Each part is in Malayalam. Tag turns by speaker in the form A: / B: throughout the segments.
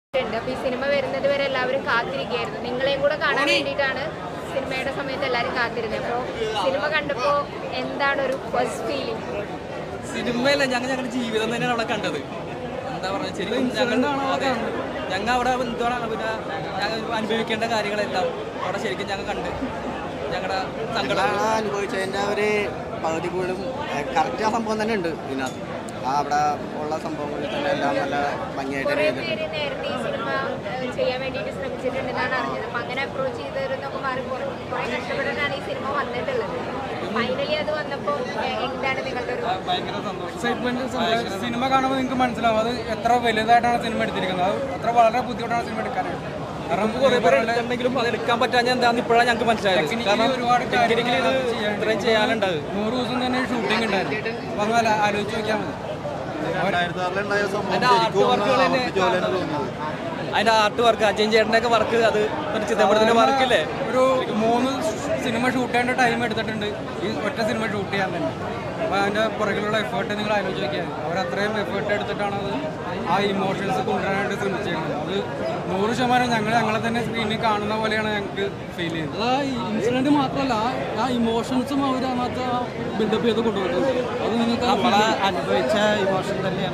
A: ഉണ്ട് അപ്പൊ ഈ സിനിമ വരുന്നത് വരെ എല്ലാവരും കാത്തിരിക്കുകയായിരുന്നു നിങ്ങളെയും കൂടെ കാണാൻ വേണ്ടിയിട്ടാണ് സിനിമയുടെ സമയത്ത് എല്ലാവരും കാത്തിരുന്നത് അപ്പോൾ സിനിമ കണ്ടപ്പോൾ എന്താണ് ഒരു ഫസ്റ്റ് ഫീലിംഗ്
B: സിനിമയല്ല ഞങ്ങൾ ഞങ്ങളുടെ ജീവിതം തന്നെയാണ് അവിടെ കണ്ടത് എന്താ പറയുക ശരിക്കും ഞങ്ങൾ അതെ ഞങ്ങൾ അവിടെ എന്താണ് പിന്നെ ഞങ്ങൾ അനുഭവിക്കേണ്ട കാര്യങ്ങളെല്ലാം അവിടെ ശരിക്കും ഞങ്ങൾ കണ്ട് ഞങ്ങളുടെ സങ്കടം
C: ആ അനുഭവിച്ചതിൻ്റെ ഒരു പകുതി കൂടുതലും കറക്റ്റ് ആ സംഭവം തന്നെ ഉണ്ട് ഇതിനകത്ത് ആ അവിടെ ഉള്ള സംഭവങ്ങളിൽ തന്നെ എല്ലാം നല്ല ഭംഗിയായിട്ട്
A: കുറെ
C: ചെയ്തിട്ടുണ്ട്
A: പേര് നേരത്തെ ഈ സിനിമ ഏഹ്, ചെയ്യാൻ വേണ്ടിയിട്ട് ശ്രമിച്ചിട്ടുണ്ടെന്നാണ് അറിഞ്ഞത് അപ്പൊ അങ്ങനെ അപ്രോച്ച് ചെയ്തവരെന്നൊക്കെ മാറി കുറെ കുറെ കഷ്ടപ്പെട്ടിട്ടാണ് ഈ സിനിമ വന്നിട്ടുള്ളത് ഫൈനലി അത് വന്നപ്പോൾ ഏഹ്, എന്താണ് നിങ്ങളുടെ ഒരു
B: ഭയങ്കര സന്തോഷം
D: എക്സൈറ്റ്മെന്റ് സിനിമ കാണുമ്പോൾ നിങ്ങൾക്ക് മനസ്സിലാവും അത് എത്ര വലുതായിട്ടാണ് സിനിമ എടുത്തിരിക്കുന്നത് അത് അത്ര വളരെ ബുദ്ധിമുട്ടാണ് സിനിമ എടുക്കാനായിട്ട് കാരണം
B: കുറെ പേര്
D: ഇവരുടെ
B: എടുത്തിട്ടുണ്ടെങ്കിലും അത് എടുക്കാൻ പറ്റാഞ്ഞ എന്താന്ന് ഇപ്പോഴാണ് ഞങ്ങൾക്ക് മനസ്സിലായത്
D: technically
B: കാരണം
D: ഒരുപാട്
B: ടെക്നിക്കലി ഇത്
D: ചെയ്യാനുണ്ട്.
B: ഇത്രയും ചെയ്യാനുണ്ടാവും
D: നൂറ് ദിവസം തന്നെ ഷൂട്ടിംഗ് ഉണ്ടായിരുന്നു അപ്പൊ ഒന്ന് ആലോ- ആലോചിച്ച് നോക്കിയാൽ മതി
B: അതിന്റെ ആർട്ട് വർക്കുകൾ തന്നെ അതിന്റെ ആർട്ട് വർക്ക് അജയൻ ചേട്ടൻ്റെ ഒക്കെ വർക്ക് അത് ഒരു ചിത്രപടത്തിന്റെ വർക്കില്ലേ
D: ഒരു മൂന്ന് സിനിമ ഷൂട്ട് ചെയ്യേണ്ട ടൈം എടുത്തിട്ടുണ്ട് ഈ ഒറ്റ സിനിമ ഷൂട്ട് ചെയ്യാൻ തന്നെ അപ്പോൾ അതിൻ്റെ പുറകിലുള്ള എഫേർട്ട് നിങ്ങൾ ആലോചിച്ച് നോക്കിയാൽ മതി അവർ അത്രയും എഫേർട്ട് എടുത്തിട്ടാണ് അത് ആ ഇമോഷൻസ് കൊണ്ടുവരാനായിട്ട് ശ്രമിച്ചിരിക്കുന്നത് അത് നൂറ് ശതമാനം ഞങ്ങൾ ഞങ്ങളെ തന്നെ സ്ക്രീനിൽ കാണുന്ന പോലെയാണ് ഞങ്ങൾക്ക് ഫീൽ ചെയ്യുന്നത്
E: ആ ഇൻസിഡന്റ് മാത്രമല്ല ആ ഇമോഷൻസും അവർ അതിനകത്ത് ബിൽഡപ്പ് ചെയ്ത് കൊണ്ടുപോകുന്നത് അത് നിങ്ങൾക്ക്
B: നമ്മളെ അനുഭവിച്ച ഇമോഷൻ തന്നെയാണ്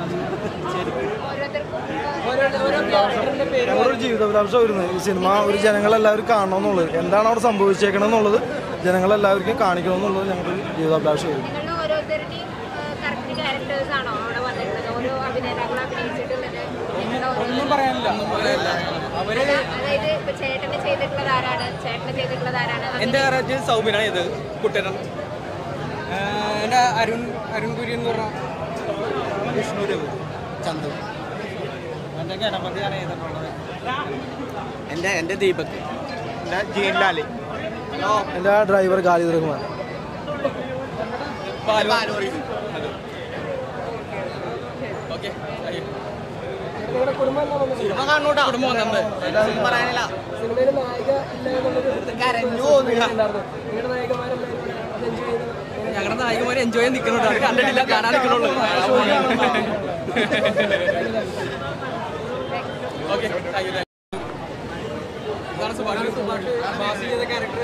A: ഓരോരുത്തർക്കും
F: ഒരു ജീവിതാഭിലാഷം വരുന്നത് ഈ സിനിമ ഒരു ജനങ്ങളെല്ലാവരും കാണണം എന്നുള്ളത് എന്താണ് അവിടെ സംഭവിച്ചേക്കണം എന്നുള്ളത് ജനങ്ങളെല്ലാവർക്കും കാണിക്കണം എന്നുള്ളത് ഞങ്ങളുടെ ഒരു ജീവിതാഭിലാഷം വരുന്നു
A: നിങ്ങളുടെ ഓരോരുത്തരുടെയും കറക്റ്റ് ക്യാരക്ടേഴ്സ് ആണോ അവിടെ വന്നിട്ടുള്ളത് ഓരോ അഭിനേതാക്കൾ അഭിനയിച്ചിട്ടുള്ളത് നിങ്ങളുടെ ഓരോ-
D: ഒന്നും പറയാനില്ല അവര്
A: അല്ല, അതായത് ഇപ്പൊ ചേട്ടന് ചെയ്തിട്ടുള്ളത് ആരാണ് ചേട്ടന് ചെയ്തിട്ടുള്ളത് ആരാണ് അങ്ങനെ
B: എന്റെ കറക്റ്റ് സൗബിനാണ് ഇത് കുട്ടനൻ
D: ആഹ് എൻ്റെ അരുൺ അരുൺ കുര്യൻ എന്ന് പറഞ്ഞ
C: ചന്തു
B: എന്റെ ഗണപതിയാണ് ചെയ്തിട്ടുള്ളത്
C: എൻ്റെ എൻ്റെ ദീപക്
F: ജീൻലാലി എൻ്റെ ഡ്രൈവർ ഖാലിദ് റഹ്മാൻ
B: ഓക്കെ സിനിമ കാണൂട്ടാ കുടുംബം വന്നിട്ടുണ്ട് പറയാനില്ല ഞങ്ങളുടെ നായികമാരെ എൻജോയ് ചെയ്യാൻ നിൽക്കുന്നുണ്ട് അത് കണ്ടിട്ടില്ല കാണാൻ നിൽക്കണുള്ളൂ ഓക്കെ താങ്ക് യു ഇതാണ് സുഭാഷ് സുഭാഷ് ബാസി ചെയ്ത ക്യാരക്ടർ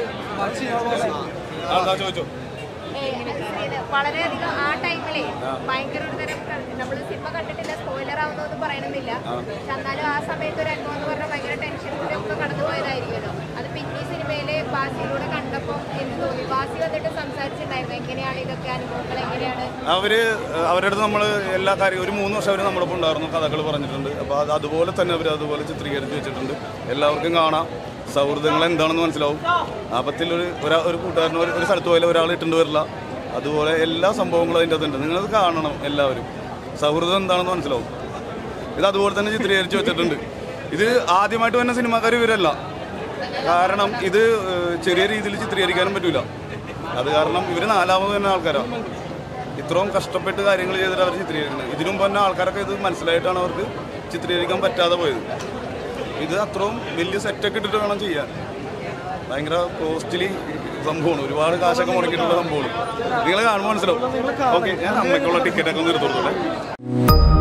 A: ഏയ് ഇത് വളരെയധികം ആ ടൈമിലെ ഭയങ്കര ഒരു തരം നമ്മൾ സിനിമ കണ്ടിട്ടില്ല സ്പോയിലർ ആവുന്നൊന്നും പറയണമെന്നില്ല പക്ഷെ എന്നാലും ആ സമയത്ത് ഒരു അനുഭവം എന്ന് പറഞ്ഞാൽ ഭയങ്കര ടെൻഷനിലൂടെ ഒക്കെ കടന്നു പോയതായിരിക്കുമല്ലോ അത് പിന്നെ ഈ സിനിമയിലെ ബാസിയിലൂടെ കണ്ടപ്പോൾ എന്ത് തോന്നി ബാസി വന്നിട്ട് സംസാരിച്ചിട്ടുണ്ടായിരുന്നു എങ്ങനെയാണ് ഇതൊക്കെ അനുഭവങ്ങൾ എങ്ങനെയാണ്
G: അവര് അവരുടെ അടുത്ത് നമ്മൾ എല്ലാ കാര്യം ഒരു മൂന്ന് വർഷം അവർ നമ്മളൊപ്പം ഉണ്ടായിരുന്നു കഥകൾ പറഞ്ഞിട്ടുണ്ട് അപ്പോൾ അത് അതുപോലെ തന്നെ അവർ അതുപോലെ ചിത്രീകരിച്ച് വെച്ചിട്ടുണ്ട് എല്ലാവർക്കും കാണാം സൗഹൃദങ്ങൾ എന്താണെന്ന് മനസ്സിലാവും ആപത്തിൽ ഒരു ഒരാ ഒരു കൂട്ടുകാരന് ഒരു ഒരു സ്ഥലത്ത് പോയാലും ഒരാൾ ഇട്ടുണ്ട് വരില്ല അതുപോലെ എല്ലാ സംഭവങ്ങളും അതിൻ്റെ അകത്തുണ്ട് നിങ്ങളത് കാണണം എല്ലാവരും സൗഹൃദം എന്താണെന്ന് മനസ്സിലാവും ഇത് അതുപോലെ തന്നെ ചിത്രീകരിച്ച് വെച്ചിട്ടുണ്ട് ഇത് ആദ്യമായിട്ട് വന്ന സിനിമാക്കാർ ഇവരല്ല കാരണം ഇത് ഏഹ്, ചെറിയ രീതിയിൽ ചിത്രീകരിക്കാനും പറ്റൂല അത് കാരണം ഇവർ നാലാമത് തന്നെ ആൾക്കാരാണ് ഇത്രയും കഷ്ടപ്പെട്ട് കാര്യങ്ങൾ ചെയ്തിട്ട് അവർ ചിത്രീകരിക്കുന്നത് ഇതിനു മുമ്പ് തന്നെ ആൾക്കാരൊക്കെ ഇത് മനസ്സിലായിട്ടാണ് അവർക്ക് ചിത്രീകരിക്കാൻ പറ്റാതെ പോയത് ഇത് അത്രയും വലിയ സെറ്റൊക്കെ ഇട്ടിട്ട് വേണം ചെയ്യാൻ ഭയങ്കര കോസ്റ്റ്ലി സംഭവമാണ് ഒരുപാട് കാശൊക്കെ മുടക്കിയിട്ടുള്ള സംഭവമാണ് നിങ്ങൾ കാണുമ്പോൾ മനസ്സിലാവും ഓക്കെ ഞാൻ അമ്മയ്ക്കുള്ള ടിക്കറ്റൊക്കെ ഒന്ന് എടുത്തോളൂ